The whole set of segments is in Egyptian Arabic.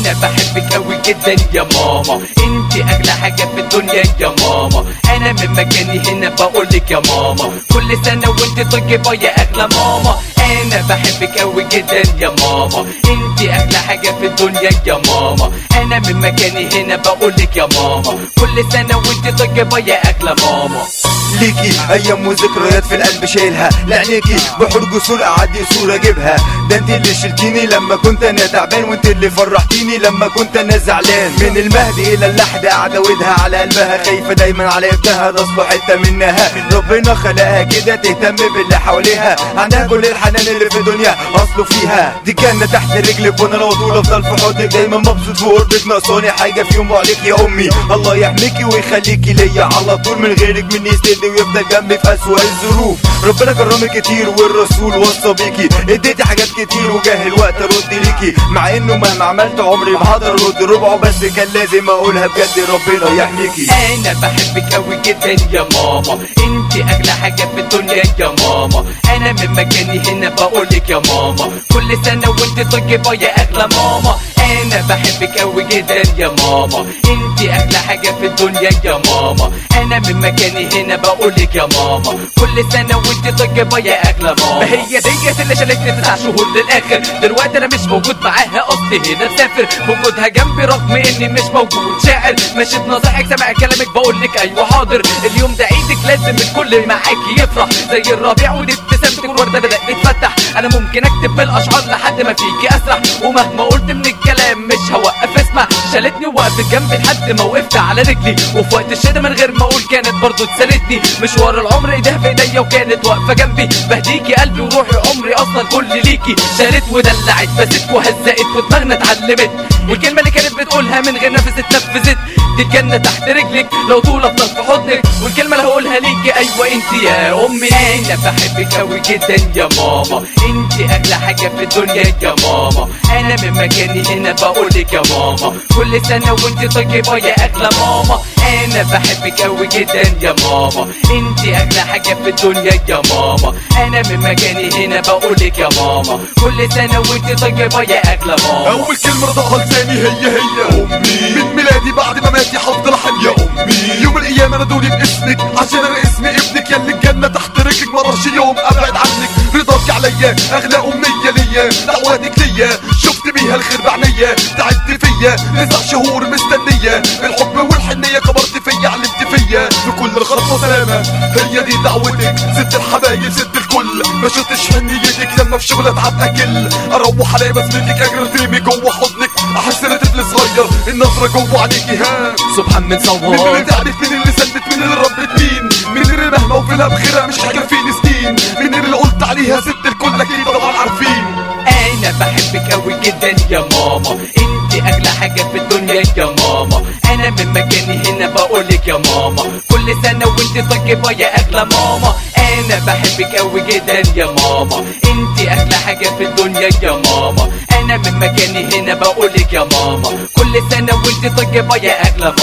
انا بحبك قوي جدا يا ماما انت اغلى حاجة في الدنيا يا ماما انا من مكاني هنا بقولك يا ماما كل سنة وانت طيبة يا اغلى ماما انا بحبك قوي جدا يا ماما انت اغلى حاجة في الدنيا يا ماما انا من مكاني هنا بقولك يا ماما كل سنة وانت طيبة يا اغلى ماما ليكي ايام وذكريات في القلب شايلها لعينيكي بحور جسور اعدي صورة اجيبها ده انت اللي شلتيني لما كنت انا تعبان وانت اللي فرحتيني لما كنت انا زعلان من المهد الى اللحد قاعدة ودها على قلبها خايفة دايما على ابنها ده اصله حتة منها ربنا خلقها كده تهتم باللي حواليها عندها كل الحنان اللي في الدنيا اصله فيها دي كانت تحت رجلك وانا لو طول افضل في حضنك دايما مبسوط في قربك ناقصاني حاجة في يوم عليك يا امي الله يحميكي ويخليكي ليا على طول من غيرك مني يسندني ويفضل جنبي في اسوأ الظروف ربنا كرمك كتير والرسول وصى بيكي اديتي حاجات كتير وجاه الوقت ارد ليكي مع انه مهما عملت عمري ما هقدر ارد ربعه بس كان لازم اقولها بجد ربنا يحميكي انا بحبك قوي جدا يا ماما انت اغلى حاجة في الدنيا يا ماما انا من مكاني هنا بقولك يا ماما كل سنة وانت طيبة يا اغلى ماما انا بحبك قوي جدا يا ماما انت اغلى حاجة في الدنيا يا ماما انا من مكاني هنا بقولك يا ماما كل سنة وانت طيبة يا اغلى ماما ما هي ديت اللي شالتني تسع شهور للاخر دلوقتي انا مش موجود معاها اصلي هنا مسافر وجودها جنبي رغم اني مش موجود شاعر ماشي بنصايحك سامع كلامك بقولك ايوه حاضر اليوم ده عيدك لازم الكل معاكي يفرح زي الربيع ودي ابتسامتك ورده بدات تتفتح انا ممكن اكتب بالاشعار لحد ما فيكي اسرح ومهما قلت من الكلام مش هوقف اسمع شالتني ووقفت جنبي لحد ما وقفت على رجلي وفي وقت الشده من غير ما اقول كانت برضو تساندني مشوار العمر ايديها في ايديا وكانت واقفه جنبي بهديكي قلبي وروحي عمري اصلا كل ليكي شالت ودلعت فازت وهزقت ودماغنا اتعلمت والكلمه اللي كانت بتقولها من غير نفس اتنفذت دي الجنه تحت رجلك لو طول افضل في حضنك والكلمه اللي هقولها ليكي ايوه انت يا امي انا بحبك قوي جدا يا ماما انت اغلى حاجه في الدنيا يا ماما انا من مكاني هنا بقولك يا ماما كل سنه وانت طيبه يا اغلى ماما انا بحبك قوي جدا يا ماما انت اغلى حاجه في الدنيا يا ماما انا من مكاني هنا بقولك يا ماما كل سنه وانت طيبه يا اغلى ماما اول كلمه رضاها لساني هي هي امي من ميلادي بعد ما ماتي هفضل احن يا امي يوم القيامه نادوني باسمك عشان انا اسمي ابنك يا اللي الجنه تحت رجلك مرش يوم ابعد عنك رضاك عليا اغلى امنيه ليا دعواتك ليا شفت بيها الخير بعينيا تعبت فيا تسع شهور مستنيه الحب والحنيه كبرت فيا علمت فيا في كل خطوه سلامه هي دي دعوتك ست الحبايب ست الكل ما شفتش حنيتك لما في شغل اتعب اكل اروح الاقي بسمتك اجري ترمي جوه حضنك احس انا طفل صغير النظره جوه عليكي ها سبحان من مين صور اللي تعرف مين اللي سلمت مين اللي ربت مين مين اللي مهما وفينا بخيرها مش هيكفيني سنين مين اللي قلت عليها ست الكل اكيد طبعا عارفين انا بحبك قوي جدا يا ماما انت اغلى حاجة في الدنيا يا ماما انا من مكاني هنا بقولك يا ماما كل سنة وانت طيبة يا اغلى ماما انا بحبك قوي جدا يا ماما انت اغلى حاجة في الدنيا يا ماما انا من مكاني هنا بقولك يا ماما كل سنة وانت طيبة يا اغلى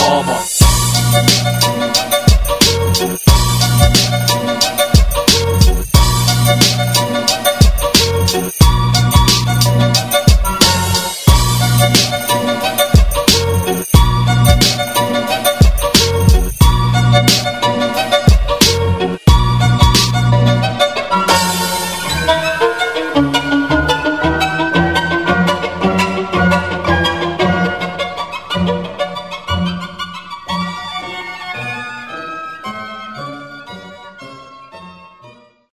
ماما